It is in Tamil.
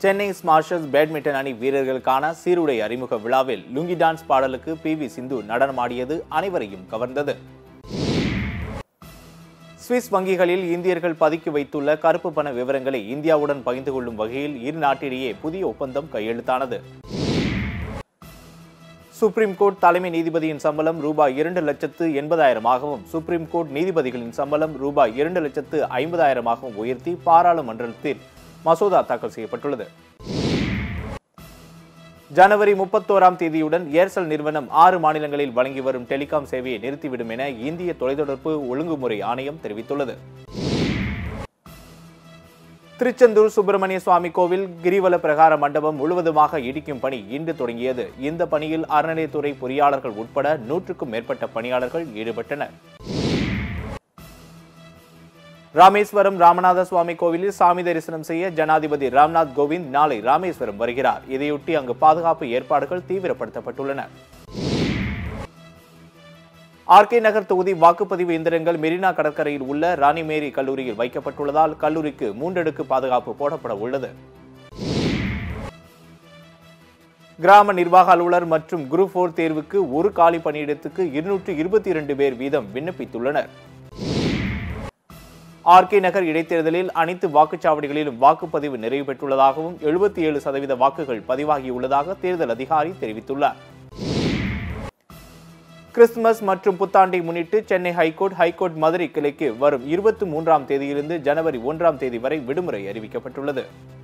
சென்னை ஸ்மாஷர்ஸ் பேட்மிண்டன் அணி வீரர்களுக்கான சீருடை அறிமுக விழாவில் லுங்கி டான்ஸ் பாடலுக்கு பி வி சிந்து நடனமாடியது அனைவரையும் கவர்ந்தது சுவிஸ் வங்கிகளில் இந்தியர்கள் பதுக்கி வைத்துள்ள கருப்பு பண விவரங்களை இந்தியாவுடன் பகிர்ந்து கொள்ளும் வகையில் இரு நாட்டிடையே புதிய ஒப்பந்தம் கையெழுத்தானது சுப்ரீம் கோர்ட் தலைமை நீதிபதியின் சம்பளம் ரூபாய் இரண்டு லட்சத்து எண்பதாயிரமாகவும் சுப்ரீம் கோர்ட் நீதிபதிகளின் சம்பளம் ரூபாய் இரண்டு லட்சத்து ஐம்பதாயிரமாகவும் உயர்த்தி பாராளுமன்றத்தில் மசோதா தாக்கல் செய்யப்பட்டுள்ளது ஜனவரி முப்பத்தோராம் தேதியுடன் ஏர்செல் நிறுவனம் ஆறு மாநிலங்களில் வழங்கி வரும் டெலிகாம் சேவையை நிறுத்திவிடும் என இந்திய தொலைத்தொடர்பு ஒழுங்குமுறை ஆணையம் தெரிவித்துள்ளது திருச்செந்தூர் சுப்பிரமணிய சுவாமி கோவில் கிரிவல பிரகார மண்டபம் முழுவதுமாக இடிக்கும் பணி இன்று தொடங்கியது இந்த பணியில் அறநிலையத்துறை பொறியாளர்கள் உட்பட நூற்றுக்கும் மேற்பட்ட பணியாளர்கள் ஈடுபட்டனர் ராமேஸ்வரம் ராமநாத சுவாமி கோவிலில் சாமி தரிசனம் செய்ய ஜனாதிபதி ராம்நாத் கோவிந்த் நாளை ராமேஸ்வரம் வருகிறார் இதையொட்டி அங்கு பாதுகாப்பு ஏற்பாடுகள் தீவிரப்படுத்தப்பட்டுள்ளன ஆர்கே நகர் தொகுதி வாக்குப்பதிவு இயந்திரங்கள் மெரினா கடற்கரையில் உள்ள ராணி மேரி கல்லூரியில் வைக்கப்பட்டுள்ளதால் கல்லூரிக்கு மூன்றடுக்கு பாதுகாப்பு போடப்பட உள்ளது கிராம நிர்வாக அலுவலர் மற்றும் குரூப் போர் தேர்வுக்கு ஒரு காலி பணியிடத்துக்கு இருநூற்று இருபத்தி இரண்டு பேர் வீதம் விண்ணப்பித்துள்ளனர் ஆர்கே நகர் இடைத்தேர்தலில் அனைத்து வாக்குச்சாவடிகளிலும் வாக்குப்பதிவு நிறைவு பெற்றுள்ளதாகவும் எழுபத்தி ஏழு சதவீத வாக்குகள் பதிவாகியுள்ளதாக தேர்தல் அதிகாரி தெரிவித்துள்ளார் கிறிஸ்துமஸ் மற்றும் புத்தாண்டை முன்னிட்டு சென்னை ஹைகோர்ட் ஹைகோர்ட் மதுரை கிளைக்கு வரும் இருபத்தி மூன்றாம் தேதியிலிருந்து ஜனவரி ஒன்றாம் தேதி வரை விடுமுறை அறிவிக்கப்பட்டுள்ளது